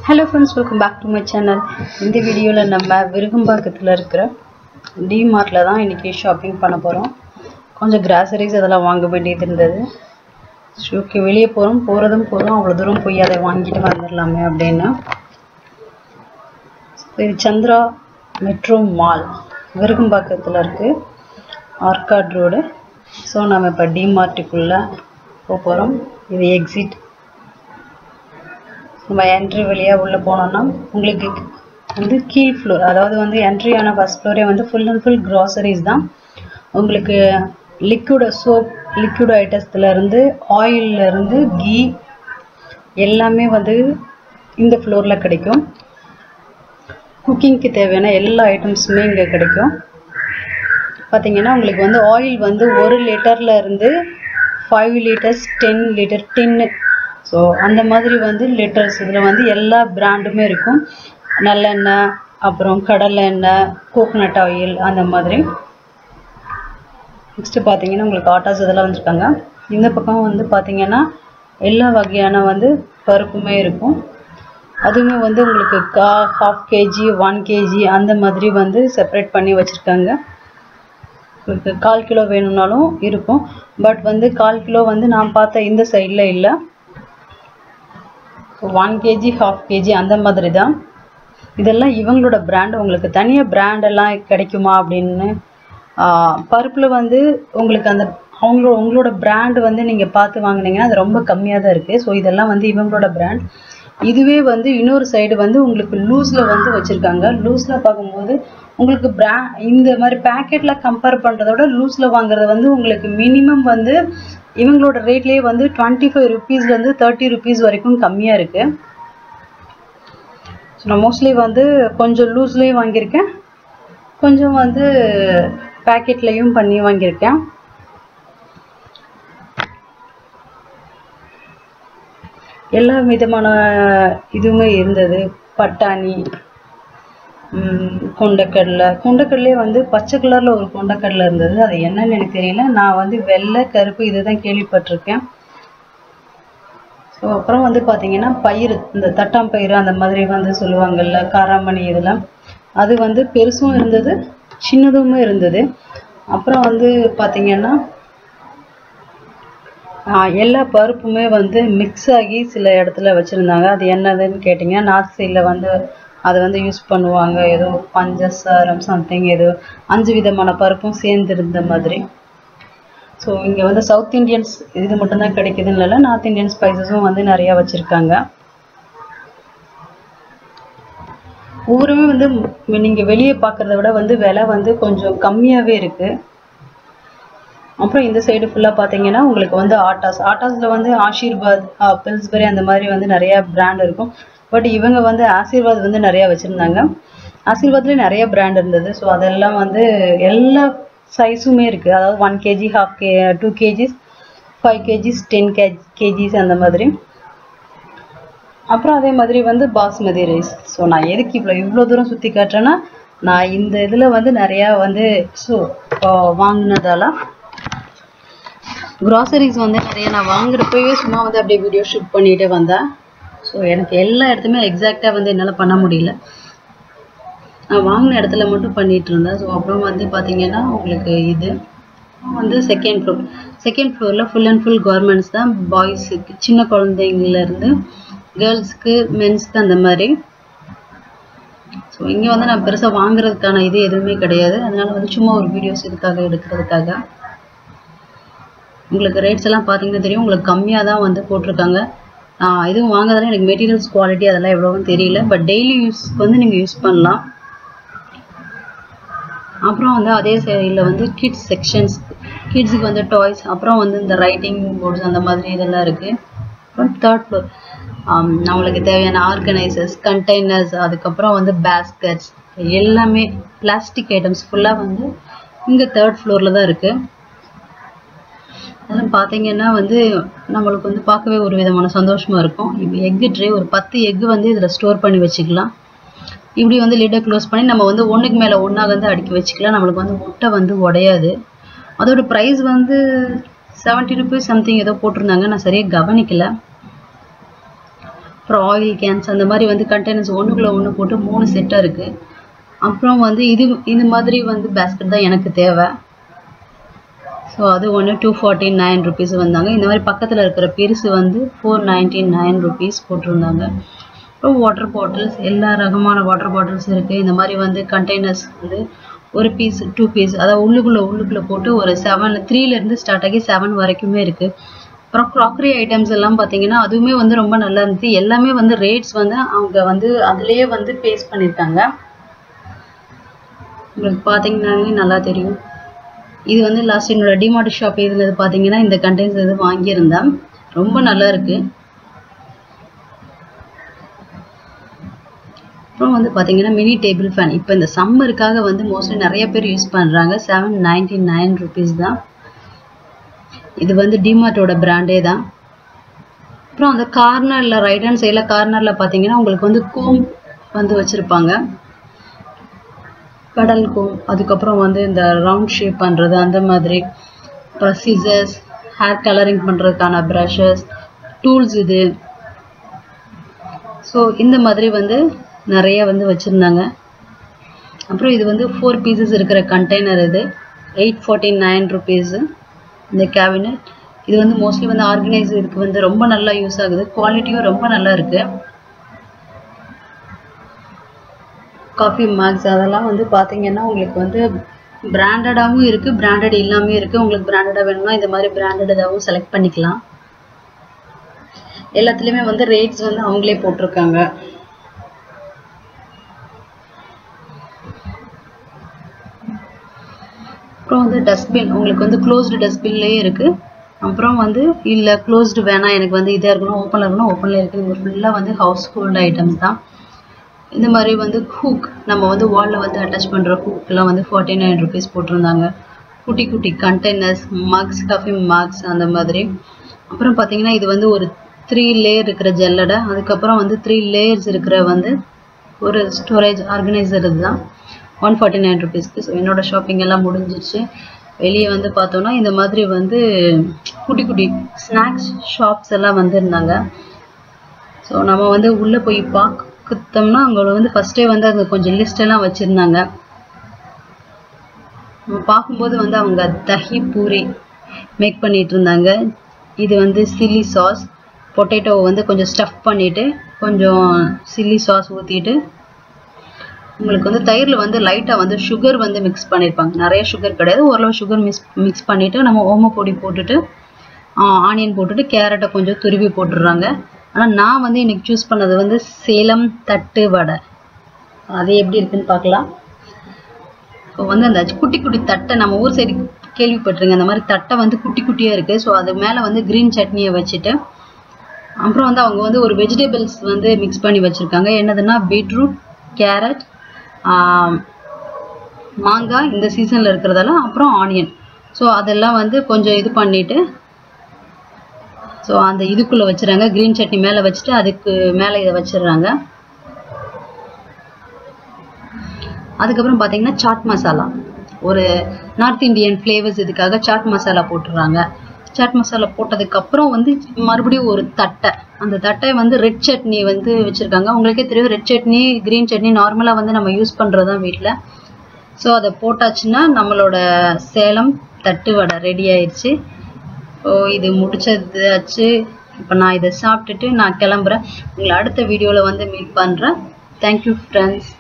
hello friends welcome back to my channel இந்த வீடியோவில் நம்ம விருகம்பாக்கத்தில் இருக்கிற டிமார்ட்டில் தான் இன்றைக்கி ஷாப்பிங் பண்ண போகிறோம் கொஞ்சம் கிராசரிஸ் அதெல்லாம் வாங்க வேண்டியது இருந்தது ஓகே வெளியே போகிறோம் போகிறதும் போகிறோம் அவ்வளோ தூரம் போய் அதை வாங்கிட்டு வந்துடலாமே அப்படின்னு இது சந்திரா மெட்ரோ மால் விருகம்பாக்கத்தில் இருக்குது ஆர்காட் ரோடு ஸோ நம்ம இப்போ டிமார்ட்டுக்குள்ளே போக போகிறோம் இது எக்ஸிட் நம்ம என்ட்ரி வழியாக உள்ளே போனோம்னா உங்களுக்கு வந்து கீழ் ஃப்ளோர் அதாவது வந்து என்ட்ரி ஆன ஃபஸ்ட் ஃப்ளோரே வந்து ஃபுல் அண்ட் ஃபுல் க்ராசரிஸ் தான் உங்களுக்கு லிக்விட் சோப் லிக்விட் ஐட்டம்ஸ்லேருந்து ஆயிலிருந்து கீ எல்லாமே வந்து இந்த ஃப்ளோரில் கிடைக்கும் குக்கிங்க்கு தேவையான எல்லா ஐட்டம்ஸுமே இங்கே கிடைக்கும் பார்த்தீங்கன்னா உங்களுக்கு வந்து ஆயில் வந்து ஒரு லிட்டரில் இருந்து ஃபைவ் லிட்டர்ஸ் டென் லிட்டர் டின்னு ஸோ அந்த மாதிரி வந்து லிட்டர்ஸ் இதில் வந்து எல்லா பிராண்டுமே இருக்கும் நல்லெண்ணெய் அப்புறம் கடலை எண்ணெய் கோகோனட் ஆயில் அந்த மாதிரி நெக்ஸ்ட்டு பார்த்தீங்கன்னா உங்களுக்கு ஆட்டாஸ் இதெல்லாம் வச்சுருக்காங்க இந்த பக்கம் வந்து பார்த்தீங்கன்னா எல்லா வகையான வந்து பருப்புமே இருக்கும் அதுவுமே வந்து உங்களுக்கு கா ஹாஃப் கேஜி ஒன் கேஜி அந்த மாதிரி வந்து செப்பரேட் பண்ணி வச்சுருக்காங்க உங்களுக்கு கால் கிலோ வேணும்னாலும் இருக்கும் பட் வந்து கால் கிலோ வந்து நான் பார்த்த இந்த சைடில் இல்லை ஒன் கேஜி ஹாஃப் கேஜி அந்த மாதிரி தான் இதெல்லாம் இவங்களோட பிராண்ட் உங்களுக்கு தனியாக பிராண்டெல்லாம் கிடைக்குமா அப்படின்னு பருப்பில் வந்து உங்களுக்கு அந்த அவங்களோட உங்களோட பிராண்டு வந்து நீங்கள் பார்த்து வாங்கினீங்கன்னா அது ரொம்ப கம்மியாக தான் இருக்குது ஸோ இதெல்லாம் வந்து இவங்களோட பிராண்ட் இதுவே வந்து இன்னொரு சைடு வந்து உங்களுக்கு லூஸில் வந்து வச்சுருக்காங்க லூஸில் பார்க்கும்போது உங்களுக்கு பிரா இந்த மாதிரி பேக்கெட்டில் கம்பேர் பண்ணுறதோட லூஸில் வாங்குறது வந்து உங்களுக்கு மினிமம் வந்து இவங்களோட ரேட்லேயே வந்து டுவெண்ட்டி ஃபைவ் ருபீஸ்லேருந்து தேர்ட்டி ருபீஸ் வரைக்கும் கம்மியாக இருக்குது ஸோ நான் மோஸ்ட்லி வந்து கொஞ்சம் லூஸ்லேயும் வாங்கியிருக்கேன் கொஞ்சம் வந்து பேக்கெட்லேயும் பண்ணி வாங்கியிருக்கேன் எல்லா விதமான இதுவுமே இருந்தது பட்டாணி கொண்டக்கடலை கொண்டக்கடலே வந்து பச்சை கலரில் ஒரு கொண்டக்கடலை இருந்தது அது என்னன்னு எனக்கு தெரியல நான் வந்து வெள்ளை கருப்பு இதை தான் கேள்விப்பட்டிருக்கேன் ஸோ அப்புறம் வந்து பார்த்தீங்கன்னா பயிர் இந்த தட்டாம்பயிறு அந்த மாதிரி வந்து சொல்லுவாங்கல்ல காராமணி இதெல்லாம் அது வந்து பெருசும் இருந்தது சின்னதுமே இருந்தது அப்புறம் வந்து பார்த்தீங்கன்னா எல்லா பருப்புமே வந்து மிக்ஸ் ஆகி சில இடத்துல வச்சுருந்தாங்க அது என்னதுன்னு கேட்டிங்கன்னா நார்த் சைடில் வந்து அதை வந்து யூஸ் பண்ணுவாங்க ஏதோ பஞ்சசாரம் சம்திங் ஏதோ அஞ்சு விதமான பருப்பும் சேர்ந்து இருந்த மாதிரி ஸோ இங்கே வந்து சவுத் இண்டியன்ஸ் இது மட்டும்தான் கிடைக்குதுன்னு இல்லை நார்த் இந்தியன் ஸ்பைசஸும் வந்து நிறையா வச்சுருக்காங்க ஒவ்வொருமே வந்து நீங்கள் வெளியே பார்க்குறத விட வந்து விலை வந்து கொஞ்சம் கம்மியாகவே இருக்குது அப்புறம் இந்த சைடு ஃபுல்லாக பார்த்தீங்கன்னா உங்களுக்கு வந்து ஆட்டாஸ் ஆட்டாஸில் வந்து ஆஷீர்வாத் பில்ஸ்பெரி அந்த மாதிரி வந்து நிறையா பிராண்ட் இருக்கும் பட் இவங்க வந்து ஆசீர்வாத் வந்து நிறையா வச்சுருந்தாங்க ஆசீர்வாத்லேயே நிறைய பிராண்ட் இருந்தது ஸோ அதெல்லாம் வந்து எல்லா சைஸுமே இருக்குது அதாவது one kg half k two kgs five kgs ten k kgs அந்த மாதிரி அப்புறம் அதே மாதிரி வந்து பாஸ்மதி ரைஸ் ஸோ நான் எதுக்கு இவ்வளோ இவ்வளோ தூரம் சுற்றி காட்டுறேன்னா நான் இந்த இதில் வந்து நிறையா வந்து ஸோ வாங்கினதால க்ராசரிஸ் வந்து நிறைய நான் வாங்குறப்பவே சும்மா வந்து அப்படியே வீடியோ ஷூட் பண்ணிகிட்டே வந்தேன் ஸோ எனக்கு எல்லா இடத்துமே எக்ஸாக்டாக வந்து என்னால் பண்ண முடியல நான் வாங்கின இடத்துல மட்டும் பண்ணிகிட்டு இருந்தேன் ஸோ அப்புறம் வந்து பார்த்தீங்கன்னா உங்களுக்கு இது வந்து செகண்ட் ஃப்ளோர் செகண்ட் ஃப்ளோரில் ஃபுல் அண்ட் ஃபுல் கவர்மெண்ட்ஸ் தான் பாய்ஸுக்கு சின்ன குழந்தைங்கலேருந்து கேர்ள்ஸ்க்கு மென்ஸ்க்கு அந்த மாதிரி ஸோ இங்கே வந்து நான் பெருசாக வாங்குறதுக்கான இது எதுவுமே கிடையாது அதனால வந்து சும்மா ஒரு வீடியோஸ் இதுக்காக எடுக்கிறதுக்காக உங்களுக்கு ரேட்ஸ் எல்லாம் பார்த்தீங்கன்னா தெரியும் உங்களுக்கு கம்மியாக தான் வந்து போட்டிருக்காங்க இதுவும் வாங்குறதுல எனக்கு மெட்டீரியல்ஸ் குவாலிட்டி அதெல்லாம் எவ்வளோவும் தெரியல பட் டெய்லி யூஸ்க்கு வந்து நீங்கள் யூஸ் பண்ணலாம் அப்புறம் வந்து அதே சைடில் வந்து கிட்ஸ் செக்ஷன்ஸ் கிட்ஸுக்கு வந்து டாய்ஸ் அப்புறம் வந்து இந்த ரைட்டிங் போர்ட்ஸ் அந்த மாதிரி இதெல்லாம் இருக்குது அப்புறம் தேர்ட் ஃப்ளோர் நம்மளுக்கு தேவையான ஆர்கனைசர்ஸ் கண்டெய்னர்ஸ் அதுக்கப்புறம் வந்து பேஸ்கட்ஸ் எல்லாமே பிளாஸ்டிக் ஐட்டம்ஸ் ஃபுல்லாக வந்து இங்கே தேர்ட் ஃப்ளோரில் தான் இருக்குது அதெல்லாம் பார்த்தீங்கன்னா வந்து நம்மளுக்கு வந்து பார்க்கவே ஒரு விதமான சந்தோஷமாக இருக்கும் இப்போ எக்கு ட்ரே ஒரு பத்து எக்கு வந்து இதில் ஸ்டோர் பண்ணி வச்சுக்கலாம் இப்படி வந்து லிட்டை க்ளோஸ் பண்ணி நம்ம வந்து ஒன்றுக்கு மேலே ஒன்றா வந்து அடுக்கி வச்சுக்கலாம் நம்மளுக்கு வந்து முட்டை வந்து உடையாது அதோட ப்ரைஸ் வந்து செவன்ட்டி ருபீஸ் சம்திங் ஏதோ போட்டிருந்தாங்க நான் சரியாக கவனிக்கல அப்புறம் ஆயில் கேன்ஸ் அந்த மாதிரி வந்து கண்டெய்னர்ஸ் ஒன்றுக்குள்ள ஒன்று போட்டு மூணு செட்டாக இருக்குது அப்புறம் வந்து இது இந்த மாதிரி வந்து பேஸ்கெட் தான் எனக்கு தேவை ஸோ அது ஒன்று டூ ஃபார்ட்டி நைன் ருபீஸ் வந்தாங்க இந்த மாதிரி பக்கத்தில் இருக்கிற பெருசு வந்து ஃபோர் நைன்டி நைன் ருபீஸ் போட்டிருந்தாங்க அப்புறம் வாட்டர் பாட்டில்ஸ் எல்லா ரகமான வாட்டர் பாட்டில்ஸ் இருக்குது இந்த மாதிரி வந்து கண்டெய்னர்ஸ் வந்து ஒரு பீஸ் டூ பீஸ் அதாவது உள்ளுக்குள்ளே உள்ளுக்குள்ளே போட்டு ஒரு செவன் த்ரீலேருந்து ஸ்டார்ட் ஆகி செவன் வரைக்குமே இருக்குது அப்புறம் க்ராக்கரி ஐட்டம்ஸ் எல்லாம் பார்த்தீங்கன்னா அதுவுமே வந்து ரொம்ப நல்லா இருந்துச்சு எல்லாமே வந்து ரேட்ஸ் வந்து அவங்க வந்து அதுலேயே வந்து பேஸ் பண்ணியிருக்காங்க உங்களுக்கு பார்த்தீங்கன்னாலே நல்லா தெரியும் இது வந்து லாஸ்ட் என்னோட டிமார்ட் ஷாப் இருந்தது பார்த்தீங்கன்னா இந்த கண்டெய்னர்ஸ் இது வாங்கியிருந்தேன் ரொம்ப நல்லா இருக்கு அப்புறம் வந்து பார்த்தீங்கன்னா மினி டேபிள் ஃபேன் இப்போ இந்த சம்மருக்காக வந்து மோஸ்ட்லி நிறைய பேர் யூஸ் பண்ணுறாங்க செவன் நைன்டி நைன் ருபீஸ் தான் இது வந்து டிமார்ட்டோட பிராண்டே தான் அப்புறம் அந்த கார்னரில் ரைட் ஹேண்ட் சைடில் கார்னரில் பார்த்தீங்கன்னா உங்களுக்கு வந்து கூம் வந்து வச்சுருப்பாங்க கடல் கூம் அதுக்கப்புறம் வந்து இந்த ரவுண்ட் ஷேப் பண்ணுறது அந்த மாதிரி அப்புறம் சிசர்ஸ் ஹேர் கலரிங் பண்ணுறதுக்கான ப்ரஷஸ் டூல்ஸ் இது ஸோ இந்த மாதிரி வந்து நிறைய வந்து வச்சுருந்தாங்க அப்புறம் இது வந்து ஃபோர் பீசஸ் இருக்கிற கண்டெய்னர் இது எயிட் ஃபார்ட்டி நைன் ருபீஸு இந்த கேபினட் இது வந்து மோஸ்ட்லி வந்து ஆர்கனைஸ் இதுக்கு வந்து ரொம்ப நல்லா யூஸ் ஆகுது குவாலிட்டியும் ரொம்ப நல்லா இருக்குது காஃபி மேக்ஸ் அதெல்லாம் வந்து பார்த்தீங்கன்னா உங்களுக்கு வந்து பிராண்டடாகவும் இருக்குது பிராண்டட் இல்லாமல் இருக்குது உங்களுக்கு பிராண்டடாக வேணும்னா இந்த மாதிரி பிராண்டடாகவும் செலக்ட் பண்ணிக்கலாம் எல்லாத்துலேயுமே வந்து ரேட்ஸ் வந்து அவங்களே போட்டிருக்காங்க அப்புறம் வந்து டஸ்ட்பின் உங்களுக்கு வந்து க்ளோஸ்டு டஸ்ட்பின்லேயே இருக்குது அப்புறம் வந்து இல்லை க்ளோஸ்டு வேணாம் எனக்கு வந்து இதாக இருக்கணும் ஓப்பனில் இருக்கணும் ஓப்பனில் இருக்குது இது ஃபுல்லாக வந்து ஹவுஸ் ஹோல்டு ஐட்டம்ஸ் தான் இந்த மாதிரி வந்து ஹூக் நம்ம வந்து வாலில் வந்து அட்டாச் பண்ணுற ஹூக்கெலாம் வந்து ஃபார்ட்டி நைன் ருபீஸ் போட்டிருந்தாங்க குட்டி குட்டி கண்டெய்னர்ஸ் மக்ஸ் காஃபி மக்ஸ் அந்த மாதிரி அப்புறம் பார்த்தீங்கன்னா இது வந்து ஒரு த்ரீ லேயர் இருக்கிற ஜல்லடை அதுக்கப்புறம் வந்து த்ரீ லேயர்ஸ் இருக்கிற வந்து ஒரு ஸ்டோரேஜ் ஆர்கனைசர் இதுதான் ஒன் ஃபார்ட்டி நைன் ருபீஸ்க்கு ஸோ என்னோட ஷாப்பிங் எல்லாம் முடிஞ்சிச்சு வெளியே வந்து பார்த்தோன்னா இந்த மாதிரி வந்து குட்டி குட்டி ஸ்நாக்ஸ் ஷாப்ஸ் எல்லாம் வந்திருந்தாங்க ஸோ நம்ம வந்து உள்ளே போய் பார்க்குத்தோம்னா அவங்கள வந்து ஃபஸ்ட்டே வந்து அங்கே கொஞ்சம் லிஸ்ட் எல்லாம் வச்சுருந்தாங்க நம்ம பார்க்கும்போது வந்து அவங்க தஹி பூரி மேக் பண்ணிட்டு இருந்தாங்க இது வந்து சில்லி சாஸ் பொட்டேட்டோவை வந்து கொஞ்சம் ஸ்டஃப் பண்ணிவிட்டு கொஞ்சம் சில்லி சாஸ் ஊற்றிட்டு உங்களுக்கு வந்து தயிரில் வந்து லைட்டாக வந்து சுகர் வந்து மிக்ஸ் பண்ணியிருப்பாங்க நிறைய சுகர் கிடையாது ஓரளவு சுகர் மிக்ஸ் மிக்ஸ் பண்ணிவிட்டு நம்ம ஓமப்பொடி போட்டுட்டு ஆனியன் போட்டுட்டு கேரட்டை கொஞ்சம் துருவி போட்டுடுறாங்க ஆனால் நான் வந்து இன்னைக்கு சூஸ் பண்ணது வந்து சேலம் தட்டு வடை அது எப்படி இருக்குன்னு பார்க்கலாம் இப்போ வந்து அந்த குட்டி குட்டி தட்டை நம்ம ஊர் சைடு கேள்விப்பட்டிருங்க அந்த மாதிரி தட்டை வந்து குட்டி குட்டியாக இருக்குது ஸோ அது மேலே வந்து க்ரீன் சட்னியை வச்சுட்டு அப்புறம் வந்து அவங்க வந்து ஒரு வெஜிடபிள்ஸ் வந்து மிக்ஸ் பண்ணி வச்சுருக்காங்க என்னதுன்னா பீட்ரூட் கேரட் மாங்காய் இந்த சீசனில் இருக்கிறதெல்லாம் அப்புறம் ஆனியன் ஸோ அதெல்லாம் வந்து கொஞ்சம் இது பண்ணிவிட்டு ஸோ அந்த இதுக்குள்ளே வச்சுறாங்க க்ரீன் சட்னி மேலே வச்சுட்டு அதுக்கு மேலே இதை வச்சிடுறாங்க அதுக்கப்புறம் பார்த்தீங்கன்னா சாட் மசாலா ஒரு நார்த் இந்தியன் ஃப்ளேவர்ஸ் இதுக்காக சாட் மசாலா போட்டுடுறாங்க சாட் மசாலா போட்டதுக்கப்புறம் வந்து மறுபடியும் ஒரு தட்டை அந்த தட்டை வந்து ரெட் சட்னி வந்து வச்சுருக்காங்க உங்களுக்கே தெரியும் ரெட் சட்னி க்ரீன் சட்னி நார்மலாக வந்து நம்ம யூஸ் பண்ணுறது தான் வீட்டில் ஸோ அதை போட்டாச்சுன்னா நம்மளோட சேலம் தட்டு வடை ரெடி ஆயிடுச்சு ஸோ இது முடிச்சதாச்சு இப்போ நான் இதை சாப்பிட்டுட்டு நான் கிளம்புறேன் உங்களை அடுத்த வீடியோவில் வந்து மீட் பண்ணுறேன் தேங்க்யூ ஃப்ரெண்ட்ஸ்